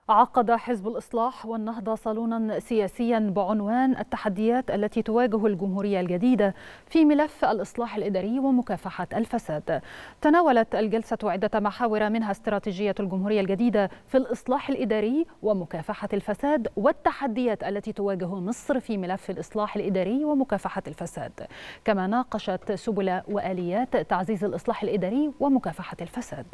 عقد حزب الإصلاح والنهضة صالونا سياسيا بعنوان التحديات التي تواجه الجمهورية الجديدة في ملف الإصلاح الإداري ومكافحة الفساد تناولت الجلسة عدة محاور منها استراتيجية الجمهورية الجديدة في الإصلاح الإداري ومكافحة الفساد والتحديات التي تواجه مصر في ملف الإصلاح الإداري ومكافحة الفساد كما ناقشت سبل وآليات تعزيز الإصلاح الإداري ومكافحة الفساد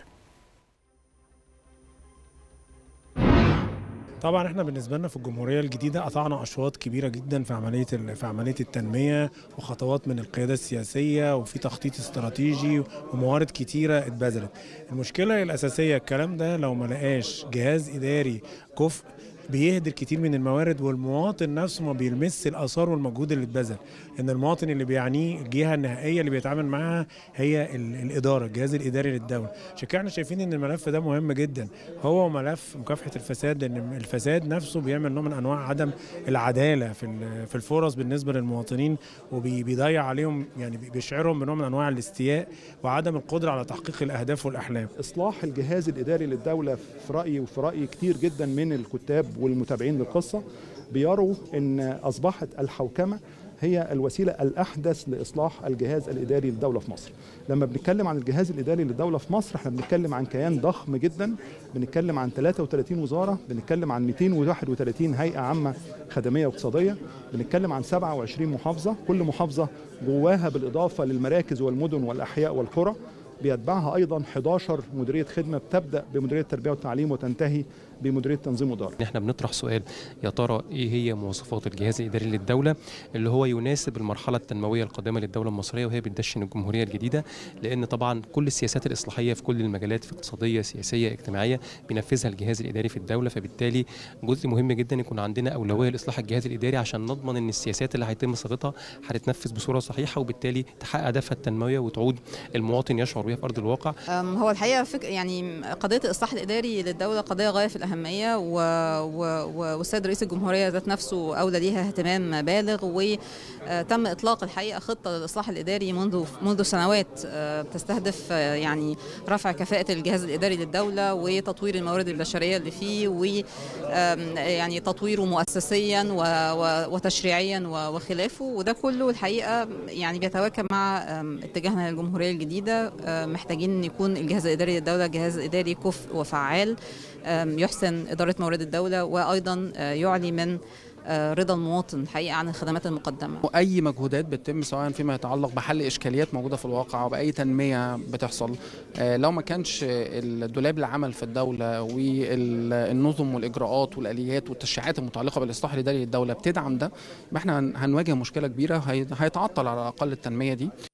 طبعا احنا بالنسبه لنا في الجمهوريه الجديده قطعنا اشواط كبيره جدا في عمليه في عمليه التنميه وخطوات من القياده السياسيه وفي تخطيط استراتيجي وموارد كتيره اتبذلت المشكله الاساسيه الكلام ده لو ما لقاش جهاز اداري كفء بيهدر كتير من الموارد والمواطن نفسه ما بيلمس الاثار والمجهود اللي اتبذل ان المواطن اللي بيعنيه الجهه النهائيه اللي بيتعامل معاها هي الاداره الجهاز الاداري للدوله عشان كده احنا شايفين ان الملف ده مهم جدا هو ملف مكافحه الفساد لان الفساد نفسه بيعمل نوع من انواع عدم العداله في في الفرص بالنسبه للمواطنين وبيضيع عليهم يعني بيشعرهم بنوع من انواع الاستياء وعدم القدره على تحقيق الاهداف والاحلام اصلاح الجهاز الاداري للدوله في رايي وفي راي كتير جدا من الكتاب والمتابعين للقصه بيروا ان اصبحت الحوكمه هي الوسيله الاحدث لاصلاح الجهاز الاداري للدوله في مصر. لما بنتكلم عن الجهاز الاداري للدوله في مصر احنا بنتكلم عن كيان ضخم جدا بنتكلم عن 33 وزاره، بنتكلم عن 231 هيئه عامه خدميه واقتصاديه، بنتكلم عن 27 محافظه، كل محافظه جواها بالاضافه للمراكز والمدن والاحياء والقرى بيتبعها ايضا 11 مديريه خدمه بتبدا بمديريه التربيه والتعليم وتنتهي بمديريه تنظيم واداره. احنا بنطرح سؤال يا ترى ايه هي مواصفات الجهاز الاداري للدوله اللي هو يناسب المرحله التنمويه القادمه للدوله المصريه وهي بتدشن الجمهوريه الجديده لان طبعا كل السياسات الاصلاحيه في كل المجالات في اقتصاديه سياسيه اجتماعيه بينفذها الجهاز الاداري في الدوله فبالتالي جزء مهم جدا يكون عندنا اولويه لاصلاح الجهاز الاداري عشان نضمن ان السياسات اللي هيتم صياغتها هتتنفذ بصوره صحيحه وبالتالي تحقق هدفها التنمويه وتعود المواطن يشعر بها في ارض الواقع. هو الحقيقه فك يعني قضيه الاصلاح الاداري للدوله قضيه غايه في الاهميه و... و... والسيد رئيس الجمهوريه ذات نفسه اولى ليها اهتمام بالغ وتم اطلاق الحقيقه خطه للاصلاح الاداري منذ منذ سنوات تستهدف يعني رفع كفاءه الجهاز الاداري للدوله وتطوير الموارد البشريه اللي فيه و يعني تطويره مؤسسيا و... وتشريعيا وخلافه وده كله الحقيقه يعني بيتواكب مع اتجاهنا للجمهوريه الجديده محتاجين ان يكون الجهاز الاداري للدوله جهاز اداري كفء وفعال يحسن اداره موارد الدوله وايضا يعلي من رضا المواطن الحقيقه عن الخدمات المقدمه. واي مجهودات بتتم سواء فيما يتعلق بحل اشكاليات موجوده في الواقع وباي تنميه بتحصل لو ما كانش الدولاب العمل في الدوله والنظم والاجراءات والاليات والتشريعات المتعلقه بالاصلاح الاداري للدوله بتدعم ده احنا هنواجه مشكله كبيره هيتعطل على الاقل التنميه دي